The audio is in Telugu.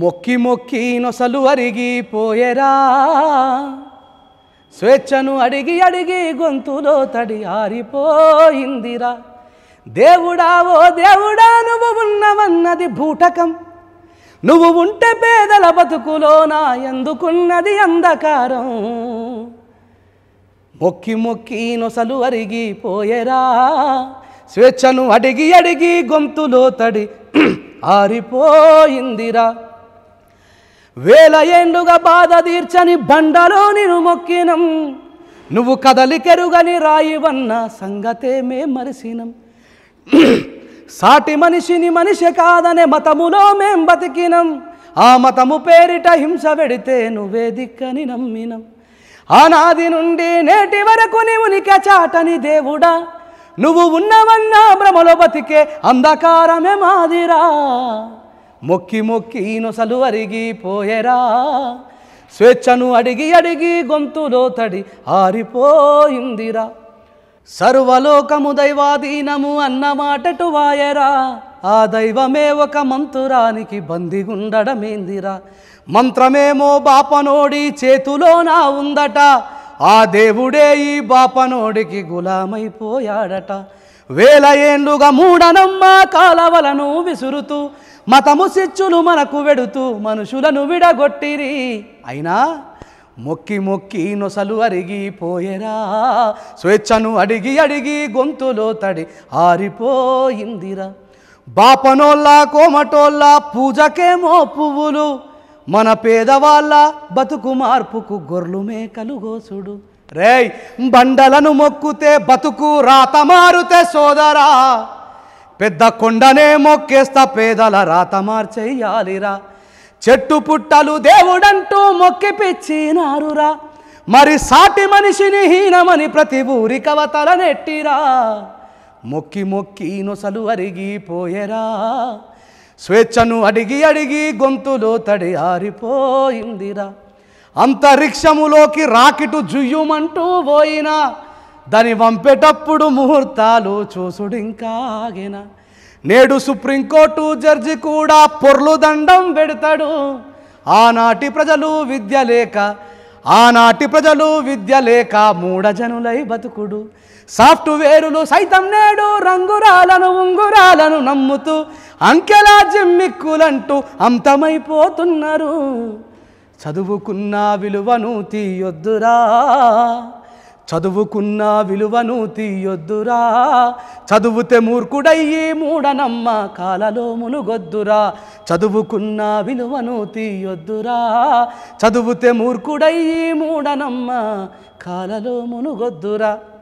మొక్కి మొక్కి నొసలు అరిగిపోయేరా స్వేచ్ఛను అడిగి అడిగి గొంతులో తడి ఆరిపోయిందిరా దేవుడా ఓ దేవుడా నువ్వు ఉన్నవన్నది భూటకం నువ్వు ఉంటే పేదల బతుకులోనా ఎందుకున్నది అంధకారం మొక్కి మొక్కి నొసలు అరిగిపోయేరా స్వేచ్ఛను అడిగి అడిగి గొంతులో తడి ఆరిపోయిందిరా వేల ఏండ్లుగా బాధ తీర్చని బండలో నేను మొక్కినం నువ్వు కదలికెరుగని రాయివన్న సంగతే మే మరిసినం సాటి మనిషిని మనిషి కాదనే మతములో మేం బతికినం ఆ మతము పేరిట హింస పెడితే నువ్వే దిక్కని నమ్మినం ఆనాది నుండి నేటి వరకు నీ ఉనికి చాటని దేవుడా నువ్వు ఉన్నవన్నా భ్రమలో బతికే అంధకారమే మాదిరా మొక్కి మొక్కి నొసలు అరిగిపోయేరా స్వేచ్ఛను అడిగి అడిగి గొంతులో తడి ఆరిపోయిందిరా సర్వలోకము దైవాధీనము అన్న మాటటు వాయరా ఆ దైవమే ఒక మంతురానికి బందిగుండడమేందిరా మంత్రమేమో బాపనోడి చేతిలోనా ఉందట ఆ దేవుడే ఈ బాపనోడికి గులామైపోయాడట వేల ఏండ్లుగా మూడనమ్మ కాలవలను విసురుతూ మతము సిచ్చులు మనకు వెడుతూ మనుషులను విడగొట్టిరి అయినా మొక్కి మొక్కి నొసలు అరిగిపోయేరా స్వేచ్ఛను అడిగి అడిగి గొంతులో తడి ఆరిపోయిందిరా బాపనోళ్ళ కోమటోళ్ళ పూజకేమో పువ్వులు మన పేదవాళ్ళ బతుకు మార్పుకు గొర్లు మేకలు గోసుడు రేయ్ బండలను మొక్కుతే బతుకు రాత మారుతే సోదరా పెద్ద కొండనే మొక్కేస్తా పేదల రాత మార్చెయ్యాలిరా చెట్టు పుట్టలు దేవుడంటూ మొక్కి పిచ్చినారురా మరి సాటి మనిషిని హీనమని ప్రతి ఊరి కవతల నెట్టిరా మొక్కి మొక్కి నొసలు అరిగిపోయేరా స్వేచ్ఛను అడిగి అడిగి గొంతులో తడి ఆరిపోయిందిరా అంతరిక్షములోకి రాకెటు జుయ్యుమంటూ పోయినా దాని వంపేటప్పుడు ముహూర్తాలు చూసుడింకాగిన నేడు సుప్రీంకోర్టు జడ్జి కూడా పొర్లు దండం పెడతాడు ఆనాటి ప్రజలు విద్య లేక ఆనాటి ప్రజలు విద్య లేక మూఢజనులై బతుకుడు సాఫ్ట్వేరులు సైతం నేడు రంగురాలను ఉంగురాలను నమ్ముతూ అంకెలా జిమ్మిక్కులంటూ అంతమైపోతున్నారు చదువుకున్న విలువను తీయొద్దురా చదువుకున్న విలువను తీయొద్దురా చదువుతే మూర్ఖుడయ్యి మూఢనమ్మ కాలలో మునుగొద్దురా చదువుకున్న విలువను తీయొద్దురా చదువుతే మూర్ఖుడయ్యి మూఢనమ్మ కాలలో మునుగొద్దురా